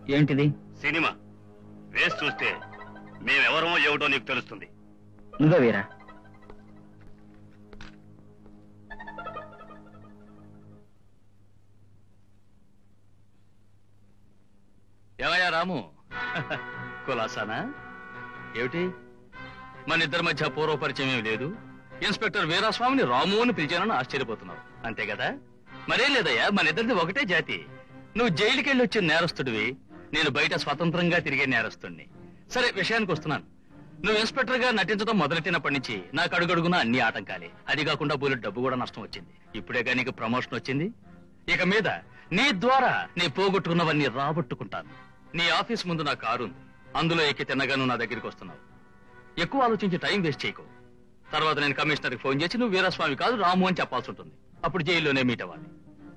ఏంటిది సినిమా వేసి చూస్తే మేమెవరమో ఏమిటో నీకు తెలుస్తుంది నువ్వే వీరా ఏమయ్యా రాము కులాసానా ఏమిటి మన ఇద్దరి మధ్య పూర్వ పరిచయం ఏమి లేదు ఇన్స్పెక్టర్ వీరాస్వామిని రాము అని పిలిచానని ఆశ్చర్యపోతున్నావు అంతే కదా మరేం లేదయ్యా మన ఇద్దరిది ఒకటే జాతి నువ్వు జైలుకి వెళ్ళి వచ్చిన నేరస్తుడివి నేను బయట స్వతంత్రంగా తిరిగే నేరస్తుడిని సరే విషయానికి వస్తున్నాను నువ్వు ఇన్స్పెక్టర్ గా నటించడం మొదలెట్టినప్పటి నుంచి నాకు అడుగడుగునా అన్ని ఆటంకాలే అది కాకుండా బోలెడు డబ్బు కూడా నష్టం వచ్చింది ఇప్పుడేగా నీకు ప్రమోషన్ వచ్చింది ఇక మీద నీ ద్వారా నీ పోగొట్టుకున్నవన్నీ రాబట్టుకుంటాను నీ ఆఫీస్ ముందు నా కారు ఉంది అందులో ఎక్కి తిన్నగాను నా దగ్గరికి వస్తున్నావు ఎక్కువ ఆలోచించి టైం వేస్ట్ చేయకు తర్వాత నేను కమిషనర్కి ఫోన్ చేసి నువ్వు వీరస్వామి కాదు రాము అని చెప్పాల్సి ఉంటుంది అప్పుడు జైల్లోనే మీట్ అవ్వాలి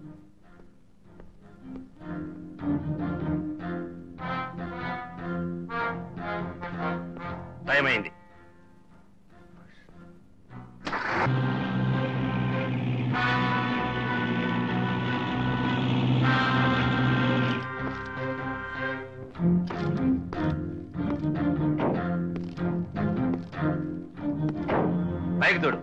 టైం అయింది పైకి తోడు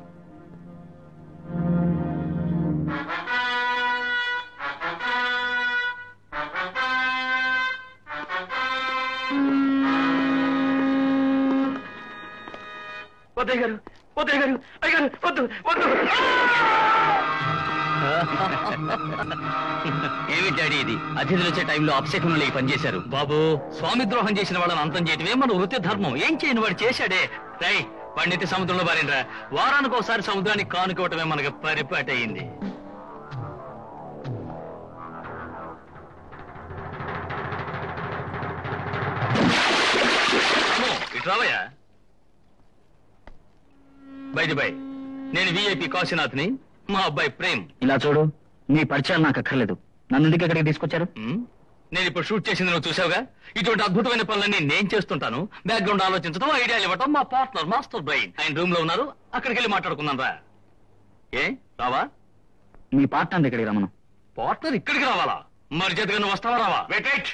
వద్దయ్య గారు వద్దయ్య గారు అయ్యారు వద్దు వద్దు ఏమి డాడీ ఇది అతిథులు వచ్చే టైంలో అప్సెకంలో ఈ పని చేశారు బాబు స్వామి ద్రోహం చేసిన వాళ్ళని అంతం చేయటమే మన వృత్తి ధర్మం ఏం చేయని వాడు చేశాడే రై పండిత సముద్రంలో బారిండ్రా వారానికి ఒకసారి సముద్రానికి కానుకోవటమే మనకు పరిపాటి అయింది ఇటు రావయ్యా బైది బై నేను విఐపి కాశీనాథ్ని మా అబ్బాయి ప్రేమ్ ఇలా చూడు నీ పరిచయాలు నాకు అక్కర్లేదు నన్ను ఎందుకు ఇక్కడికి తీసుకొచ్చారు ఉమ్, నేను ఇప్పుడు షూట్ చేసింది నువ్వు చూసావుగా ఇటువంటి అద్భుతమైన పనులన్నీ నేను చేస్తుంటాను బ్యాక్గ్రౌండ్ ఆలోచించడం ఐడియాలు ఇవ్వటం మా పార్ట్నర్ మాస్టర్ బ్రెయిన్ ఆయన రూమ్ లో ఉన్నారు అక్కడికి వెళ్ళి మాట్లాడుకుందాం రా ఏ రావా మీ పార్ట్నర్ ఇక్కడికి రమ్మను పార్ట్నర్ ఇక్కడికి రావాలా మరి చేతగా నువ్వు వస్తావా రావా వెయిట్ వెయిట్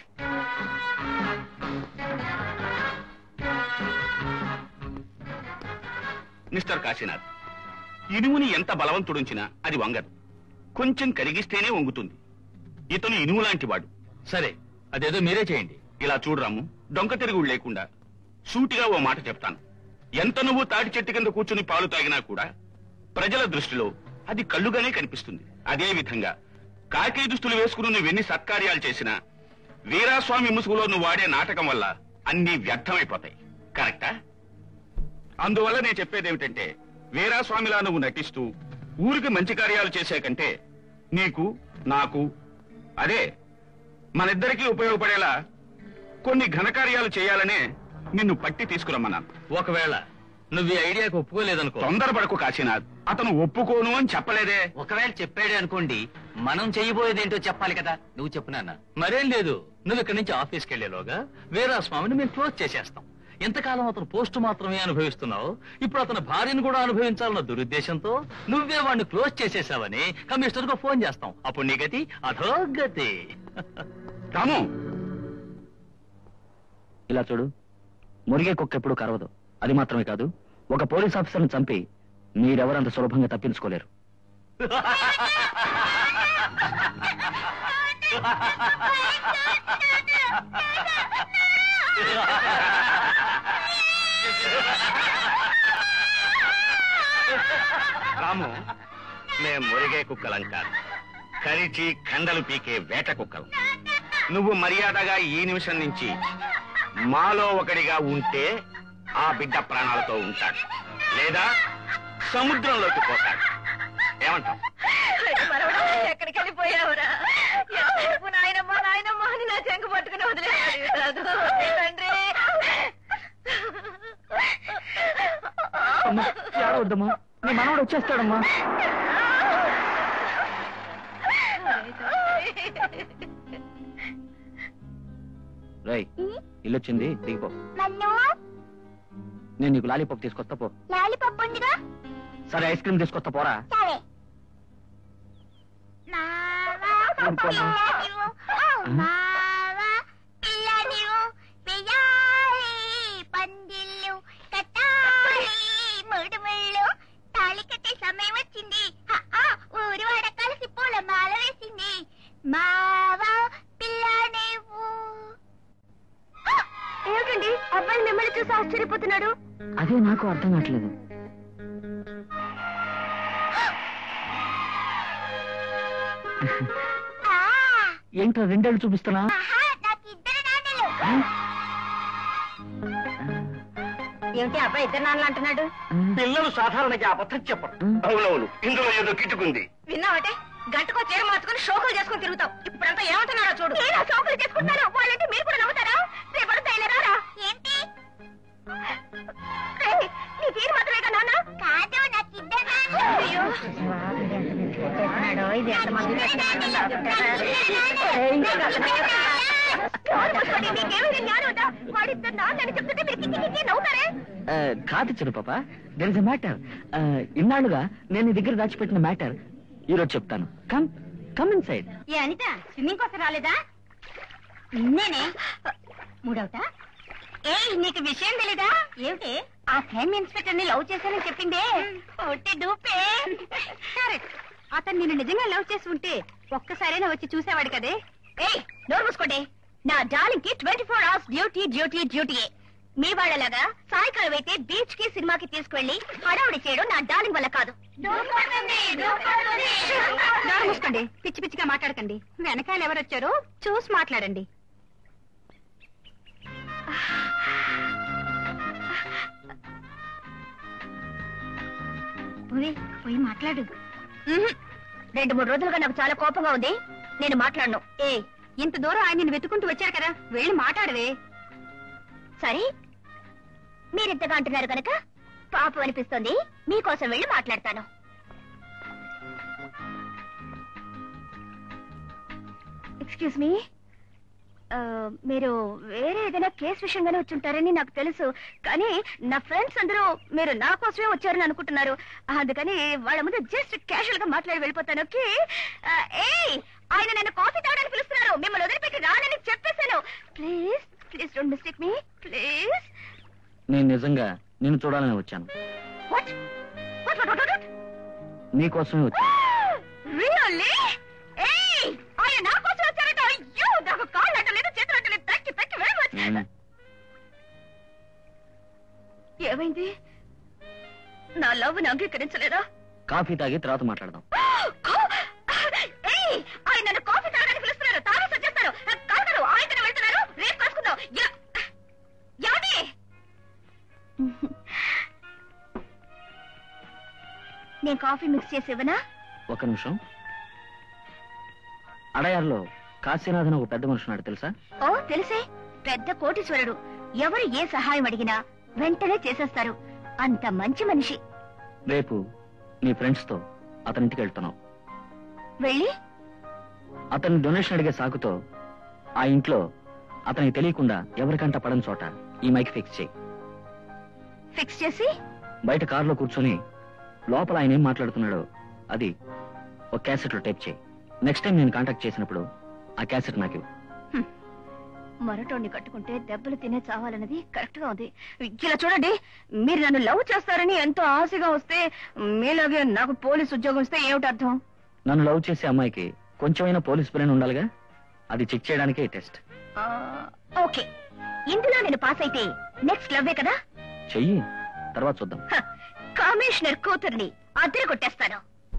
మిస్టర్ కాశీనాథ్ ఇనుముని ఎంత బలవంతుడుంచినా అది వంగదు కొంచెం కరిగిస్తేనే వంగుతుంది ఇతను ఇనుము లాంటి వాడు సరే అదేదో మీరే చేయండి ఇలా చూడరాము డొంక తిరుగుడు లేకుండా సూటిగా ఓ మాట చెప్తాను ఎంత నువ్వు తాటి చెట్టు కింద కూర్చుని పాలు తాగినా కూడా ప్రజల దృష్టిలో అది కళ్ళుగానే కనిపిస్తుంది అదే విధంగా కాకి దుస్తులు వేసుకుని నువ్వు ఎన్ని సత్కార్యాలు చేసినా వీరాస్వామి ముసుగులో నువ్వు వాడే నాటకం వల్ల అన్ని వ్యర్థమైపోతాయి కరెక్టా అందువల్ల నేను చెప్పేది ఏమిటంటే వీరాస్వామిలా నువ్వు నటిస్తూ ఊరికి మంచి కార్యాలు చేసే కంటే నీకు నాకు అదే మనిద్దరికీ ఉపయోగపడేలా కొన్ని ఘనకార్యాలు చేయాలనే నిన్ను పట్టి తీసుకురమ్మన్నాను ఒకవేళ నువ్వు ఈ ఐడియాకి ఒప్పుకోలేదనుకో తొందరపడకు కాశీనాథ్ అతను ఒప్పుకోను అని చెప్పలేదే ఒకవేళ చెప్పాడే అనుకోండి మనం చేయబోయేది ఏంటో చెప్పాలి కదా నువ్వు చెప్పునా మరేం లేదు నువ్వు ఇక్కడి నుంచి ఆఫీస్కి వెళ్లేలోగా వీరా స్వామిని మేము క్లోజ్ చేసేస్తాం ఎంతకాలం అతను పోస్ట్ మాత్రమే అనుభవిస్తున్నావు ఇప్పుడు అతని భార్యను కూడా అనుభవించాలన్న దురుద్దేశంతో నువ్వే వాడిని క్లోజ్ చేసేసావని కమిషనర్ కు ఫోన్ చేస్తాం అప్పుడు నీ గతి అధోగతి రాము ఇలా చూడు మురిగే కుక్క ఎప్పుడు కరవదు అది మాత్రమే కాదు ఒక పోలీస్ ఆఫీసర్ని చంపి మీరెవరంత సులభంగా తప్పించుకోలేరు రాము మేం మురిగే కుక్కలం కాదు కరిచి కండలు పీకే వేట కుక్కలు నువ్వు మర్యాదగా ఈ నిమిషం నుంచి మాలో ఒకడిగా ఉంటే ఆ బిడ్డ ప్రాణాలతో ఉంటాడు లేదా సముద్రంలోకి పోతాడు ఏమంటావు ఎక్కడికి వెళ్ళిపోయావురా ఎంతసేపు నాయనమ్మ నాయనమ్మ అని నా చెంగు పట్టుకుని వదిలేవాడు కాదు తండ్రి అమ్మా ఏడవద్దమ్మా నీ మనవడు వచ్చేస్తాడమ్మా రై ఇల్లొచ్చింది దిగిపో నన్ను నేను నీకు లాలీపాప్ తీసుకొస్తా పో లాలిపప్పు ఉందిగా సరే ఐస్ క్రీమ్ తీసుకొస్తా పోరా సరే మావా ఊరుకోమ్మా. పిల్ల ఇవ్వు. ఓ, మావా పిల్ల ఆశ్చర్యపోతున్నాడు అదే నాకు అర్థం కావట్లేదు ఏంటో రెండేళ్ళు చూపిస్తున్నా ఏమిటి అబ్బాయి ఇద్దరు నాన్నలు అంటున్నాడు పిల్లలు సాధారణంగా అబద్ధం చెప్పరు అవునవును ఇందులో ఏదో కిట్టుకుంది విన్నావటే గంటకో చీర మార్చుకుని షోకులు చేసుకుని తిరుగుతాం ఇప్పుడంతా ఏమంటున్నారో చూడు షోకులు చేసుకుంటారు వాళ్ళంటే మీరు కూడా నమ్ముతారా రేపటి తైలరారా ఏంటి ఏయ్, నీ తీరు మాత్రమేగా నాన్న కాదు నాకు అయ్యో వాడిద్దరు నాన్నని చెప్తుంటే మీరు కిక్కి కిక్కి నవ్వుతారే ఆ, కాదు చిన్న పాప దెర్ ఇస్ అ మ్యాటర్ ఇన్నాళ్ళుగా నేను నీ దగ్గర దాచిపెట్టిన మ్యాటర్ ఈరోజు చెప్తాను కమ్ కమ్ ఇన్ సైడ్ ఏ అనిత స్విమ్మింగ్ కోసం రాలేదా నేనే మూడవట ఏ నీకు విషయం తెలీదా ఏమిటి ఆ క్రైమ్ ఇన్స్పెక్టర్ ని లవ్ చేశానని చెప్పిందే ఒట్టి డూపే కరెక్ట్ అతను నిన్ను నిజంగా లవ్ చేసి ఉంటే ఒక్కసారైనా వచ్చి చూసేవాడు కదే ఏయ్ నోరు మూసుకోండి నా డార్లింగ్ కి twenty four hours duty duty డ్యూటీయే మీ వాళ్ళలాగా సాయంకాలం అయితే బీచ్ కి సినిమాకి తీసుకువెళ్ళి హడావుడి చేయడం నా డార్లింగ్ వల్ల కాదు నోరు మూసుకోండి పిచ్చి పిచ్చిగా మాట్లాడకండి వెనకాల ఎవరు వచ్చారో చూసి మాట్లాడండి పోయి పోయి మాట్లాడు రెండు మూడు రోజులుగా నాకు చాలా కోపంగా ఉంది నేను మాట్లాడను ఏ ఇంత దూరం ఆయన నిన్ను వెతుకుంటూ వచ్చారు కదా వెళ్ళి మాట్లాడవే సరే మీరింతగా అంటున్నారు కనుక పాపం అనిపిస్తుంది మీకోసం వెళ్ళి మాట్లాడతాను ఎక్స్క్యూజ్ మీ మీరు వేరే ఏదైనా కేసు విషయంగానే వచ్చుంటారని నాకు తెలుసు కానీ నా ఫ్రెండ్స్ అందరూ మీరు నా కోసమే వచ్చారని అనుకుంటున్నారు అందుకని వాళ్ళ ముందు జస్ట్ క్యాషువల్ గా మాట్లాడి వెళ్ళిపోతాను ఓకే ఏయ్ ఆయన నన్ను కాఫీ తాగడానికి పిలుస్తున్నారు మిమ్మల్ని వదిలిపెట్టి రానని చెప్పేశాను please please don't mistake me please నేను నిజంగా నిన్ను చూడాలని వచ్చాను వాట్ వాట్ వాట్ వాట్ నీకోసమే వచ్చాను రియల్లీ ఏయ్ ఆయన నా కోసం వచ్చారట అయ్యో నాకు కాళ్ళు అట్టలేదు చేతులు అట్టలేదు తక్కి తక్కి వెరీ మచ్ మ్మ్. ఏమైంది నా లవ్ ని అంగీకరించలేదా కాఫీ తాగి తర్వాత మాట్లాడదాం ఏయ్ ఆయన నన్ను కాఫీ తాగడానికి పిలుస్తున్నారు తాగేసి వచ్చేస్తారు కాదు ఆయన వెళ్తున్నారు రేపు కలుసుకుందాం యా- ఏమండి నేను కాఫీ మిక్స్ చేసి ఇవ్వనా ఒక నిమిషం అడయార్లో కాశీనాథన్ ఒక పెద్ద మనుషున్నాడు తెలుసా ఓ తెలుసే పెద్ద కోటీశ్వరుడు ఎవరు ఏ సహాయం అడిగినా వెంటనే చేసేస్తారు అంత మంచి మనిషి రేపు నీ ఫ్రెండ్స్ తో అతనింటికి వెళ్తున్నావు వెళ్ళి అతన్ని డొనేషన్ అడిగే సాకుతో ఆ ఇంట్లో అతనికి తెలియకుండా ఎవరికంట పడని చోట ఈ మైక్ ఫిక్స్ చేయి ఫిక్స్ చేసి బయట కారులో కూర్చొని లోపల ఆయన ఏం మాట్లాడుతున్నాడో అది ఒక క్యాసెట్ లో టైప్ చేయి నెక్స్ట్ టైం నేను కాంటాక్ట్ చేసినప్పుడు ఆ క్యాసెట్ నాకు ఇవ్వు. మరటోడిని కట్టుకుంటే దెబ్బలు తినే చావాలన్నది కరెక్ట్ గా ఉంది ఇలా చూడండి మీరు నన్ను లవ్ చేస్తారని ఎంతో ఆశగా వస్తే మీలాగే నాకు పోలీస్ ఉద్యోగం ఇస్తే ఏమిటి అర్థం నన్ను లవ్ చేసే అమ్మాయికి కొంచెమైనా పోలీస్ బ్రెయిన్ ఉండాలిగా అది చెక్ చేయడానికే ఈ టెస్ట్ ఆ, ఓకే ఇందులో నేను పాస్ అయితే నెక్స్ట్ లవ్వే కదా చెయ్యి తర్వాత చూద్దాం హ, కమిషనర్ కూతుర్ని అద్దె కొట్టేస్తాను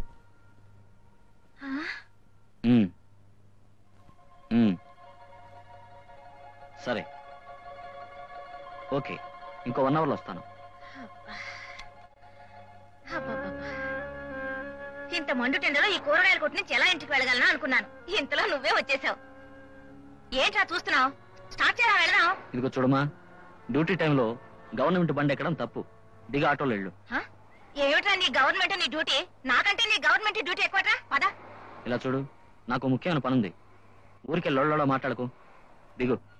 ఉమ్. ఉమ్. సరే ఓకే ఇంకో వన్ అవర్లో వస్తాను ఇంత మండుటెండలో ఈ కూరగాయల కొట్టు నుంచి ఎలా ఇంటికి వెళ్ళగలనా అనుకున్నాను ఇంతలో నువ్వే వచ్చేసావు ఏంట్రా చూస్తున్నావు స్టార్ట్ చేయరా వెళదాం ఇదిగో చూడమా డ్యూటీ టైంలో గవర్నమెంట్ బండి ఎక్కడం తప్పు దిగా ఆటోలో వెళ్ళు హ? ఏమిట్రా నీ గవర్నమెంట్ నీ డ్యూటీ నాకంటే నీ గవర్నమెంట్ డ్యూటీ ఎక్కువట్రా పద ఇలా చూడు నాకు ముఖ్యమైన పనుంది ఊరికే లొళ్ళలో మాట్లాడుకో దిగు